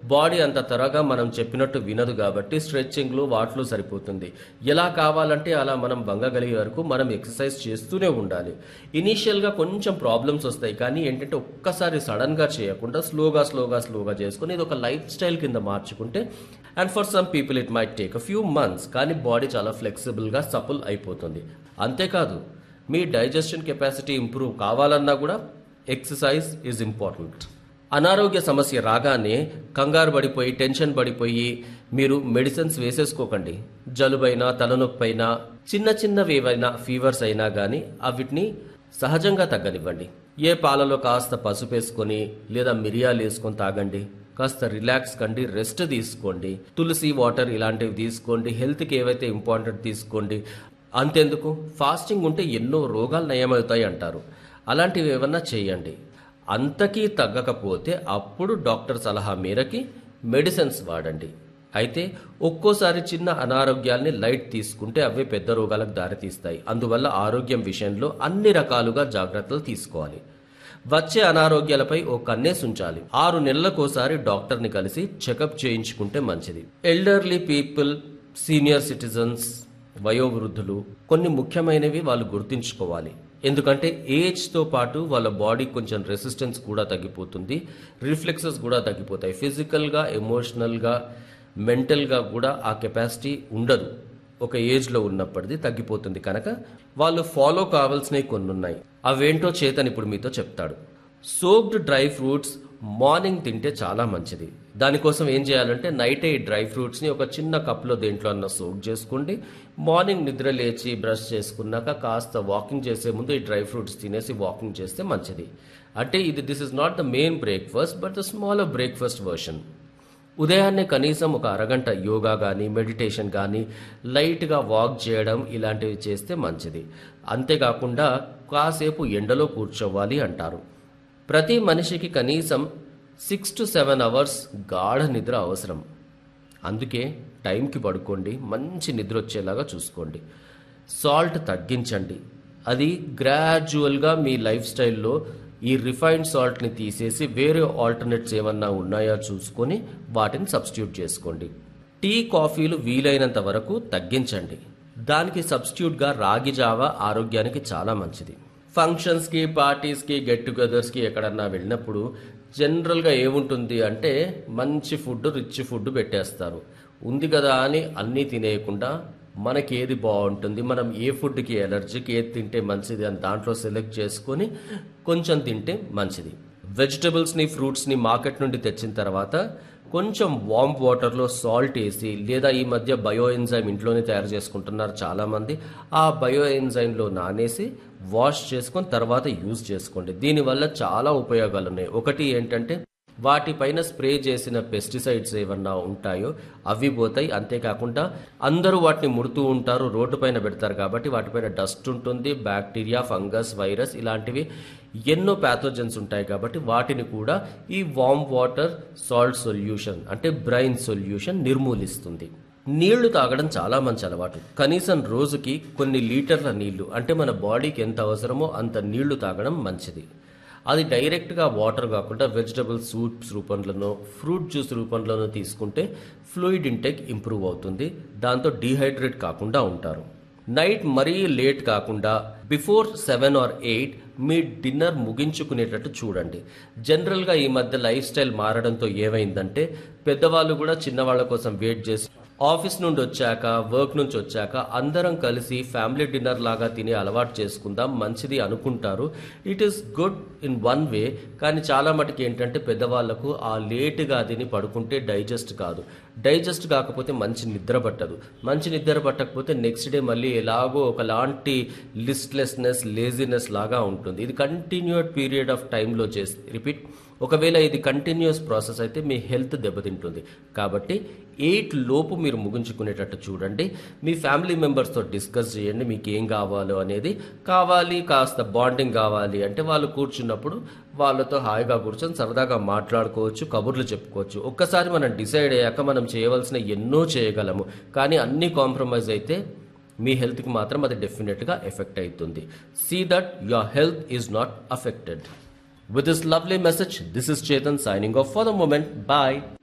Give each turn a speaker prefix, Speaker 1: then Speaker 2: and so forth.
Speaker 1: Body అంత త్వరగా మనం చెప్పినట్టు వినదు కాబట్టి స్ట్రెచ్చింగ్లు వాటిలో సరిపోతుంది ఎలా కావాలంటే అలా మనం వంగగలిగే వరకు మనం ఎక్సర్సైజ్ చేస్తూనే ఉండాలి ఇనీషియల్గా కొంచెం ప్రాబ్లమ్స్ వస్తాయి కానీ ఏంటంటే ఒక్కసారి సడన్గా చేయకుండా స్లోగా స్లోగా స్లోగా చేసుకుని ఇది ఒక లైఫ్ స్టైల్ కింద మార్చుకుంటే and for some people it might take a few months కానీ బాడీ చాలా ఫ్లెక్సిబుల్గా సపుల్ అయిపోతుంది అంతేకాదు మీ డైజెషన్ కెపాసిటీ ఇంప్రూవ్ కావాలన్నా కూడా ఎక్సర్సైజ్ ఈజ్ ఇంపార్టెంట్ అనారోగ్య సమస్య రాగానే కంగారు పడిపోయి టెన్షన్ పడిపోయి మీరు మెడిసిన్స్ వేసేసుకోకండి జలుబైనా తలనొప్పైనా చిన్న చిన్నవి ఏవైనా ఫీవర్స్ అయినా కానీ అవిటిని సహజంగా తగ్గనివ్వండి ఏ పాలలో కాస్త పసుపు వేసుకొని లేదా మిరియాలు వేసుకొని తాగండి కాస్త రిలాక్స్ కండి రెస్ట్ తీసుకోండి తులసి వాటర్ ఇలాంటివి తీసుకోండి హెల్త్కి ఏవైతే ఇంపార్టెంట్ తీసుకోండి అంతెందుకు ఫాస్టింగ్ ఉంటే ఎన్నో రోగాలు నయమవుతాయి అంటారు అలాంటివి ఏమన్నా చేయండి అంతకీ తగ్గకపోతే అప్పుడు డాక్టర్ సలహా మేరకి మెడిసిన్స్ వాడండి అయితే ఒక్కోసారి చిన్న అనారోగ్యాల్ని లైట్ తీసుకుంటే అవే పెద్ద రోగాలకు దారితీస్తాయి అందువల్ల ఆరోగ్యం విషయంలో అన్ని రకాలుగా జాగ్రత్తలు తీసుకోవాలి వచ్చే అనారోగ్యాలపై ఓ కన్నేసి ఉంచాలి ఆరు నెలలకోసారి డాక్టర్ని కలిసి చెకప్ చేయించుకుంటే మంచిది ఎల్డర్లీ పీపుల్ సీనియర్ సిటిజన్స్ వయోవృద్ధులు కొన్ని ముఖ్యమైనవి వాళ్ళు గుర్తుంచుకోవాలి ఎందుకంటే ఏజ్తో పాటు వాళ్ళ బాడీ కొంచెం రెసిస్టెన్స్ కూడా తగ్గిపోతుంది రిఫ్లెక్సెస్ కూడా తగ్గిపోతాయి ఫిజికల్గా ఎమోషనల్గా మెంటల్గా కూడా ఆ కెపాసిటీ ఉండదు ఒక ఏజ్లో ఉన్నప్పటిది తగ్గిపోతుంది కనుక వాళ్ళు ఫాలో కావాల్సినవి కొన్ని ఉన్నాయి అవేంటో చేతన్ ఇప్పుడు మీతో చెప్తాడు సోక్డ్ డ్రై ఫ్రూట్స్ మార్నింగ్ తింటే చాలా మంచిది దానికోసం ఏం చేయాలంటే నైటే ఈ డ్రై ఫ్రూట్స్ని ఒక చిన్న కప్లో దేంట్లో అన్న సోక్ చేసుకోండి మార్నింగ్ నిద్ర లేచి బ్రష్ చేసుకున్నాక కాస్త వాకింగ్ చేసే ముందు ఈ డ్రై ఫ్రూట్స్ తినేసి వాకింగ్ చేస్తే మంచిది అంటే ఇది this is not the main breakfast but the smaller breakfast version ఉదయాన్నే కనీసం ఒక అరగంట యోగా కానీ మెడిటేషన్ కానీ లైట్గా వాక్ చేయడం ఇలాంటివి చేస్తే మంచిది అంతేకాకుండా కాసేపు ఎండలో కూర్చోవాలి అంటారు ప్రతి మనిషికి కనీసం సిక్స్ టు సెవెన్ అవర్స్ గాఢ నిద్ర అవసరం అందుకే టైంకి పడుకోండి మంచి నిద్ర వచ్చేలాగా చూసుకోండి సాల్ట్ తగ్గించండి అది గ్రాడ్యువల్గా మీ లైఫ్ స్టైల్లో ఈ రిఫైన్డ్ సాల్ట్ని తీసేసి వేరే ఆల్టర్నేట్స్ ఏమన్నా ఉన్నాయా చూసుకొని వాటిని సబ్స్టిట్యూట్ చేసుకోండి టీ కాఫీలు వీలైనంత వరకు తగ్గించండి దానికి సబ్స్టిట్యూట్గా రాగి జావ ఆరోగ్యానికి చాలా మంచిది ఫంక్షన్స్కి పార్టీస్కి గెట్ టుగెదర్స్కి ఎక్కడన్నా వెళ్ళినప్పుడు జనరల్గా ఏముంటుంది అంటే మంచి ఫుడ్ రిచ్ ఫుడ్ పెట్టేస్తారు ఉంది కదా అని అన్నీ తినేయకుండా మనకి ఏది బాగుంటుంది మనం ఏ ఫుడ్కి ఎలర్జీకి ఏది తింటే మంచిది అని దాంట్లో సెలెక్ట్ చేసుకొని కొంచెం తింటే మంచిది వెజిటబుల్స్ని ఫ్రూట్స్ని మార్కెట్ నుండి తెచ్చిన తర్వాత కొంచెం వామ్ వాటర్లో సాల్ట్ వేసి లేదా ఈ మధ్య బయో ఎంజైమ్ ఇంట్లోనే తయారు చేసుకుంటున్నారు చాలామంది ఆ బయో ఎంజైమ్లో నానేసి వాష్ చేసుకొని తర్వాత యూజ్ చేసుకోండి దీనివల్ల చాలా ఉపయోగాలు ఉన్నాయి ఒకటి ఏంటంటే వాటిపైన స్ప్రే చేసిన పెస్టిసైడ్స్ ఏమన్నా ఉంటాయో అవి పోతాయి అంతేకాకుండా అందరూ వాటిని ముడుతూ ఉంటారు రోడ్డు పైన పెడతారు కాబట్టి వాటిపైన డస్ట్ ఉంటుంది బ్యాక్టీరియా ఫంగస్ వైరస్ ఇలాంటివి ఎన్నో ప్యాథోజన్స్ ఉంటాయి కాబట్టి వాటిని కూడా ఈ వామ్ వాటర్ సాల్ట్ సొల్యూషన్ అంటే బ్రైన్ సొల్యూషన్ నిర్మూలిస్తుంది నీళ్లు తాగడం చాలా మంచి అలవాటు కనీసం రోజుకి కొన్ని లీటర్ల నీళ్లు అంటే మన బాడీకి ఎంత అవసరమో అంత నీళ్లు తాగడం మంచిది అది డైరెక్ట్గా వాటర్ కాకుండా వెజిటబుల్ సూప్స్ రూపంలోనో ఫ్రూట్ జ్యూస్ రూపంలోనో తీసుకుంటే ఫ్లూయిడ్ ఇంటెక్ ఇంప్రూవ్ అవుతుంది దాంతో డీహైడ్రేట్ కాకుండా ఉంటారు నైట్ మరీ లేట్ కాకుండా బిఫోర్ సెవెన్ ఆర్ ఎయిట్ మీ డిన్నర్ ముగించుకునేటట్టు చూడండి జనరల్గా ఈ మధ్య లైఫ్ స్టైల్ మారడంతో ఏమైందంటే పెద్దవాళ్ళు కూడా చిన్నవాళ్ళ కోసం వెయిట్ చేసి ఆఫీస్ నుండి వచ్చాక వర్క్ నుంచి వచ్చాక అందరం కలిసి ఫ్యామిలీ డిన్నర్ లాగా తినే అలవాటు చేసుకుందాం మంచిది అనుకుంటారు it is good in one way కానీ చాలా మటుకు ఏంటంటే పెద్దవాళ్లకు ఆ లేటుగా తిని పడుకుంటే డైజెస్ట్ కాదు డైజెస్ట్ కాకపోతే మంచి నిద్ర పట్టదు మంచి నిద్ర పట్టకపోతే నెక్స్ట్ డే మళ్ళీ ఎలాగో ఒకలాంటి లిస్ట్లెస్నెస్ లేజినెస్ లాగా ఉంటుంది ఇది కంటిన్యూడ్ పీరియడ్ ఆఫ్ టైంలో చేసి రిపీట్ ఒకవేళ ఇది కంటిన్యూస్ ప్రాసెస్ అయితే మీ హెల్త్ దెబ్బతింటుంది కాబట్టి ఎయిట్ లోపు మీరు ముగించుకునేటట్టు చూడండి మీ ఫ్యామిలీ మెంబర్స్తో డిస్కస్ చేయండి మీకు ఏం కావాలో అనేది కావాలి కాస్త బాండింగ్ కావాలి అంటే వాళ్ళు కూర్చున్నప్పుడు వాళ్ళతో హాయిగా కూర్చొని సరదాగా మాట్లాడుకోవచ్చు కబుర్లు చెప్పుకోవచ్చు ఒక్కసారి మనం డిసైడ్ అయ్యాక మనం చేయవలసిన ఎన్నో చేయగలము కానీ అన్ని కాంప్రమైజ్ అయితే మీ హెల్త్కి మాత్రం అది డెఫినెట్గా ఎఫెక్ట్ అవుతుంది see that your health is not affected With this lovely message, this is Chetan signing off for the moment. Bye.